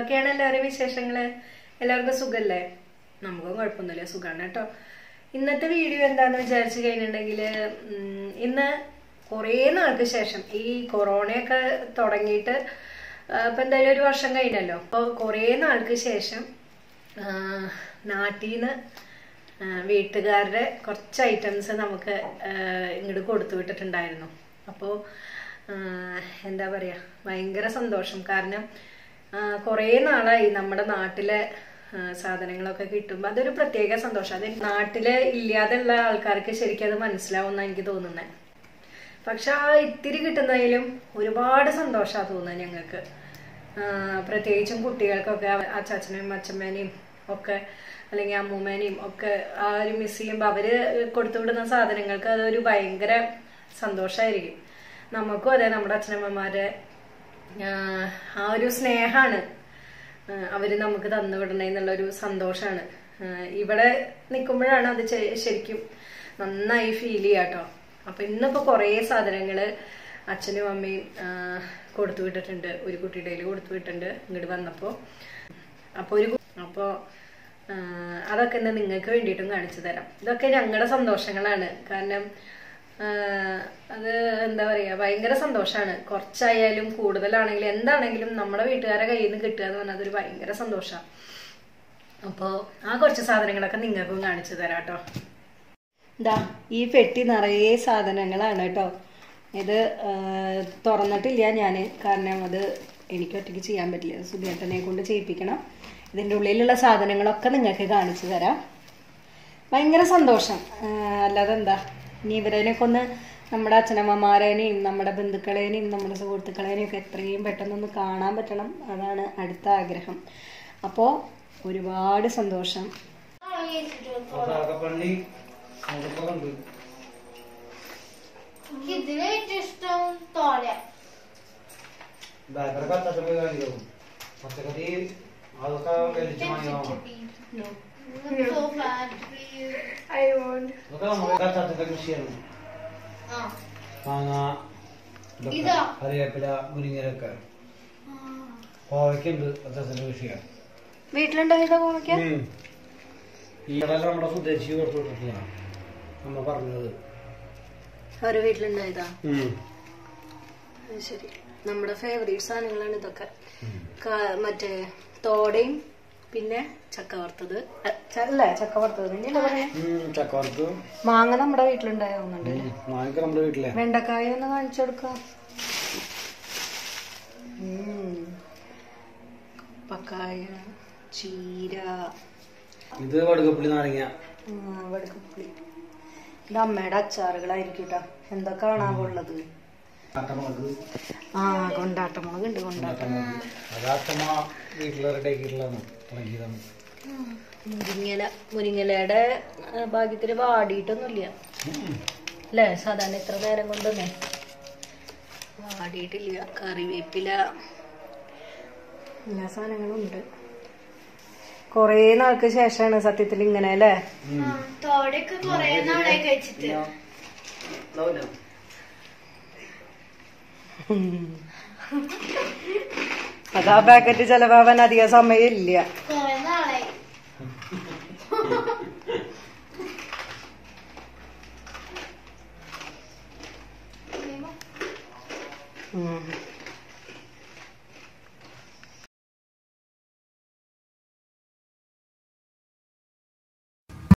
എന്തൊക്കെയാണ് എല്ലാവരും വിശേഷങ്ങള് എല്ലാവർക്കും സുഖല്ലേ നമുക്കും കുഴപ്പമൊന്നുമില്ല സുഖമാണ് കേട്ടോ ഇന്നത്തെ വീഡിയോ എന്താന്ന് വിചാരിച്ചു കഴിഞ്ഞിട്ടുണ്ടെങ്കിൽ ഇന്ന് കുറേ നാൾക്ക് ശേഷം ഈ കൊറോണയൊക്കെ തുടങ്ങിയിട്ട് ആ, ഇപ്പൊ എന്തായാലും ഒരു വർഷം കഴിഞ്ഞല്ലോ അപ്പോൾ കുറേ നാൾക്ക് ശേഷം നാട്ടിൽ നിന്ന് വീട്ടുകാരുടെ കുറച്ച് ഐറ്റംസ് നമുക്ക് ഇങ്ങോട്ട് കൊടുത്തു വിട്ടിട്ടുണ്ടായിരുന്നു അപ്പോൾ എന്താ പറയുക ഭയങ്കര സന്തോഷം കാരണം ആ, കുറേ നാളായി നമ്മുടെ നാട്ടിലെ ആ, സാധനങ്ങളൊക്കെ കിട്ടുമ്പോൾ അതൊരു പ്രത്യേക സന്തോഷം അത് നാട്ടില് ഇല്ലാതെയുള്ള ആൾക്കാർക്ക് ശരിക്കും അത് മനസ്സിലാവുമെന്ന് എനിക്ക് തോന്നുന്നത് പക്ഷെ ആ ഇത്തിരി കിട്ടുന്നതിലും ഒരുപാട് സന്തോഷമാണ് തോന്നുന്നത് ഞങ്ങൾക്ക് പ്രത്യേകിച്ചും കുട്ടികൾക്കൊക്കെ അച്ചാച്ചനെയും അച്ഛമ്മേനെയും ഒക്കെ അല്ലെങ്കിൽ അമ്മൂമ്മേനെയും ഒക്കെ ആ ഒരു മിസ് ചെയ്യുമ്പോൾ അവര് കൊടുത്തുവിടുന്ന സാധനങ്ങൾക്ക് അതൊരു ഭയങ്കര സന്തോഷമായിരിക്കും നമുക്കും അതെ നമ്മുടെ അച്ഛനമ്മമാരെ ആഹ് ആ ഒരു സ്നേഹമാണ് അവര് നമുക്ക് തന്നു വിടണേ എന്നുള്ളൊരു സന്തോഷമാണ് ഇവിടെ നിൽക്കുമ്പോഴാണ് അത് ചെ- ശരിക്കും നന്നായി ഫീൽ ചെയ്യാട്ടോ അപ്പൊ ഇന്നിപ്പോ കുറേ സാധനങ്ങള് അച്ഛനും അമ്മയും ആഹ് കൊടുത്തു വിട്ടിട്ടുണ്ട് ഒരു കുട്ടിയുടെ കയ്യിൽ കൊടുത്തു വിട്ടിട്ടുണ്ട് ഇങ്ങോട്ട് വന്നപ്പോ അപ്പൊ ഒരു കു- അപ്പോ ആഹ് അതൊക്കെ ഇന്ന് നിങ്ങൾക്ക് വേണ്ടിയിട്ടും കാണിച്ചു തരാം ഇതൊക്കെ ഞങ്ങളുടെ സന്തോഷങ്ങളാണ് കാരണം ആഹ് അത് എന്താ പറയാ ഭയങ്കര സന്തോഷാണ് കുറച്ചായാലും കൂടുതലാണെങ്കിലും എന്താണെങ്കിലും നമ്മുടെ വീട്ടുകാരെ കയ്യിൽ നിന്ന് കിട്ടുക എന്ന് പറഞ്ഞാൽ അതൊരു ഭയങ്കര സന്തോഷമാണ് അപ്പോൾ ആ കുറച്ച് സാധനങ്ങളൊക്കെ നിങ്ങൾക്കും കാണിച്ചു തരാം കേട്ടോ ഇതാ ഈ പെട്ടി നിറയെ സാധനങ്ങളാണ് കേട്ടോ ഇത് ആ, തുറന്നിട്ടില്ല ഞാൻ കാരണം അത് എനിക്ക് ഒറ്റയ്ക്ക് ചെയ്യാൻ പറ്റില്ല സുധിയേട്ടനെ കൊണ്ട് ചെയ്യിപ്പിക്കണം ഇതിൻ്റെ ഉള്ളിലുള്ള സാധനങ്ങളൊക്കെ നിങ്ങൾക്ക് കാണിച്ചു തരാം ഭയങ്കര സന്തോഷം ആ, അല്ലാതെ എന്താ ഇനി ഇവരേനൊക്കെ ഒന്ന് നമ്മുടെ അച്ഛനമ്മമാരേനെയും നമ്മുടെ ബന്ധുക്കളേനെയും നമ്മുടെ സുഹൃത്തുക്കളേനെയും ഒക്കെ എത്രയും പെട്ടെന്നൊന്ന് കാണാൻ പറ്റണം അതാണ് അടുത്ത ആഗ്രഹം അപ്പോൾ ഒരുപാട് സന്തോഷം പള്ളി അവിടെയൊക്കെ ഉണ്ട് എനിക്ക് ഇതിന് ഏറ്റവും ഇഷ്ടം തോര ബേക്കറി കത്തത്തെ പോയി കാണിക്കും പച്ചക്കറി അതൊക്കെ വലിച്ചു വാങ്ങിയോ so bad for you. അതൊക്കെ നമ്മുടെ കത്തത്തെ കൃഷിയാണ് ആ മാങ്ങ ഇതൊക്കെ. ഇതാ. കറിവേപ്പില മുരിങ്ങലൊക്കെ കോവയ്ക്കുണ്ട് കത്തത്തിന്റെ കൃഷിയാണ് വീട്ടിലുണ്ടായതാ കോമിക്ക ഉം. ഈ കടല നമ്മുടെ സ്വദേശി കൊടുത്തു വിട്ടിട്ടുള്ളതാണ് നമ്മ പറഞ്ഞത് അവരുടെ വീട്ടിലുണ്ടായതാ ഉം. അത് ശരി നമ്മുടെ ഫേവറേറ്റ് സാധനങ്ങളാണ് ഇതൊക്കെ ഉം. ക- മറ്റേ തോടയും പിന്നെ ചക്ക വറുത്തത് അ, ച- അല്ലേ ചക്ക വറുത്തത് തന്നെയല്ലേ പറയാ ഉം, ചക്കവറുത്ത് മാങ്ങ നമ്മുടെ വീട്ടിലുണ്ടാവുന്നുണ്ട് ഉം. മാങ്ങ നമ്മുടെ വീട്ടിലെ വെണ്ടക്കായ ഒന്ന് കാണിച്ചു കൊടുക്കാം ഉം. പക്കായ ചീര ഇത് വടുകപ്പുളി നാരങ്ങ ആ, വെടുക്കുപ്പുളി ഇത് അമ്മയുടെ അച്ചാറുകളായിരിക്കും കേട്ടോ എന്തൊക്കെയാണാ ഉള്ളത് കാട്ടമുളക് ആ കൊണ്ടാട്ടമുളക് ഉണ്ട് കൊണ്ടാട്ടം കാട്ടമുളക് അത് അച്ഛമ്മ വീട്ടിലെ റെഡിയാക്കിയിട്ടുള്ളതാണ് തുടങ്ങിയതാണ് മുരിങ്ങല മുരിങ്ങലയുടെ ആ, ഭാഗ്യത്തിന് വാടിയിട്ടൊന്നുമില്ല അല്ലേ സാധാരണ ഇത്ര നേരം കൊണ്ടൊന്നേ വാടിയിട്ടില്ല കറിവേപ്പില എല്ലാ സാധനങ്ങളും ഉണ്ട് കൊറേ നാൾക്ക് ശേഷമാണ് സത്യത്തിൽ ഇങ്ങനെ അല്ലേ ആ, തോരയൊക്കെ കൊറേ നാളായി കഴിച്ചിട്ട് അതാ പാക്കറ്റ് ചെലവാൻ അധികം സമയം ഇല്ല കൊറേ നാളായി ഉം.